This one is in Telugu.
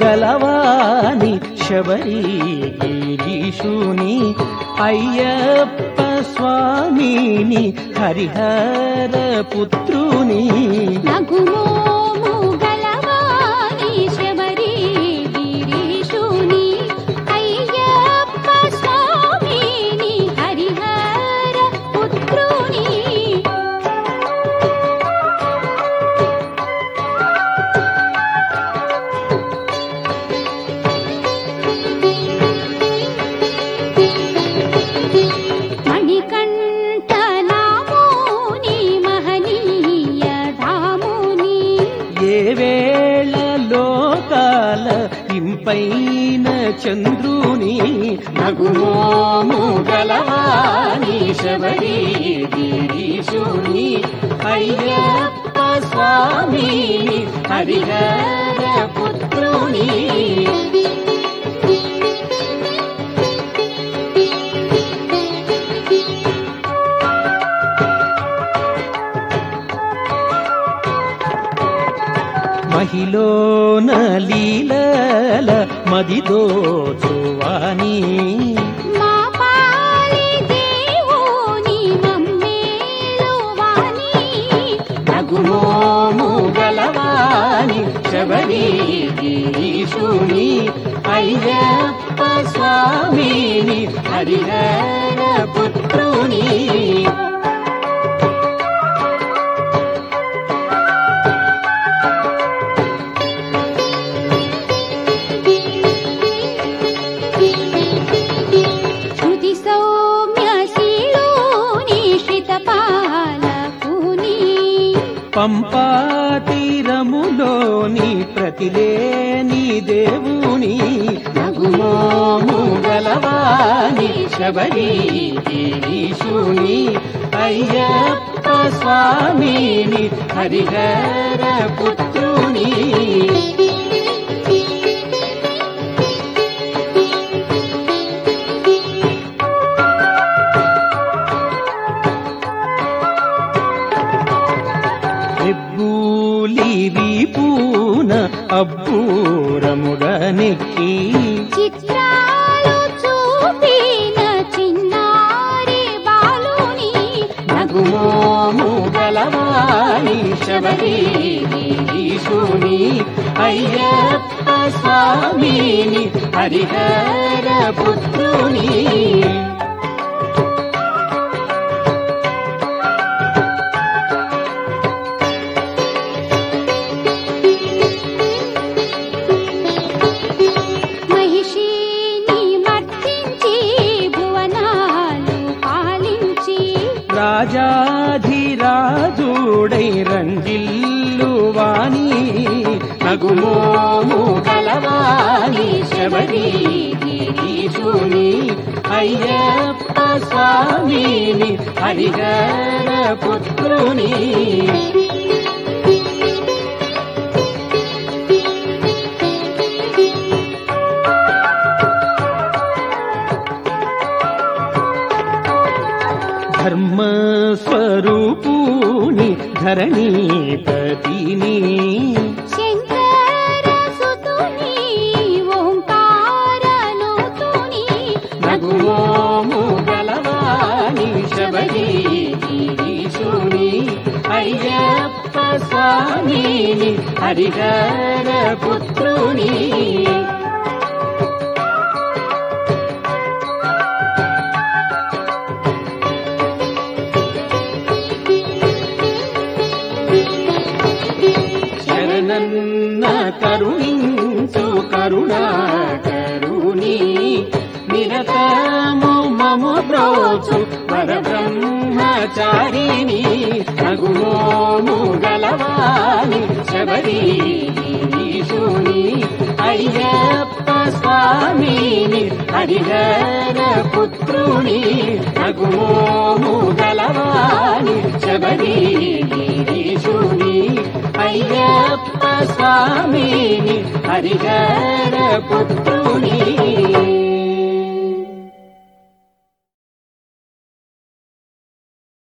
గలవాని శబరి గిరీషుని అయ్యప్ప స్వామిని హరిహర పుత్రుని నగుమోము గలవాని శబరి గిరీషుని అయ్యప్ప స్వామిని హరిహర పుత్రుని మణికంఠనామోని మహనీయ ధాముని ఏ వేళ లోకాల ఇంపైన చంద్రుని నగుమోము గలవాని శబరి గిరీషుని అయ్యప్ప స్వామిని హరిహర పుత్రుని మహిళన లీలల మదిదోచువాని మా పాలి దేవుని మమ్మేలువాని నగుమోము గలవాని శబరి గిరీషుని అయ్యప్ప స్వామిని హరిహర పుత్రుని శృతి సౌమ్య శీలోని శ్రితపాలకుని పంపా తీరములోని ప్రతిలేని దేవుని నగుమోము గలవాని శబరి గిరీషుని అయ్యప్ప స్వామిని హరిహర పుత్రుని ఎబ్బూలి వీపూన అబ్బూరముడనెక్కి చిత్రాలు చూపిన చిన్నారి బాలుని నగుమోము గలవాని శబరి గిరీషుని అయ్యప్ప స్వామిని హరిహర పుత్రుని మహిషిని మర్తించి భువనాలు పాలించి రాజాధిరాజుడై రంజిల్లు వాణి నగుమోము గలవాని శబరి గిరీషుని అయ్యప్ప స్వామిని హరిహర పుత్రుని ధర్మస్వరూపుని ధరణీపతిని శంకర సుతుని ఓంకారనుతుని నగుమోము గలవాని శబరి గిరీషుని అయ్యప్ప స్వామిని హరిహర పుత్రుని శరణన్న కరుణించు కరుణాకరుని నిరతము మము బ్రోచు పరబ్రహ్మచారిని నగుమోము గలవాని శబరి ఈశుని అయ్యప్ప స్వామిని హరిహర పుత్రుని నగుమోము గలవాని శబరి ఈశుని అయ్యప్ప స్వామిని హరిహర పుత్రు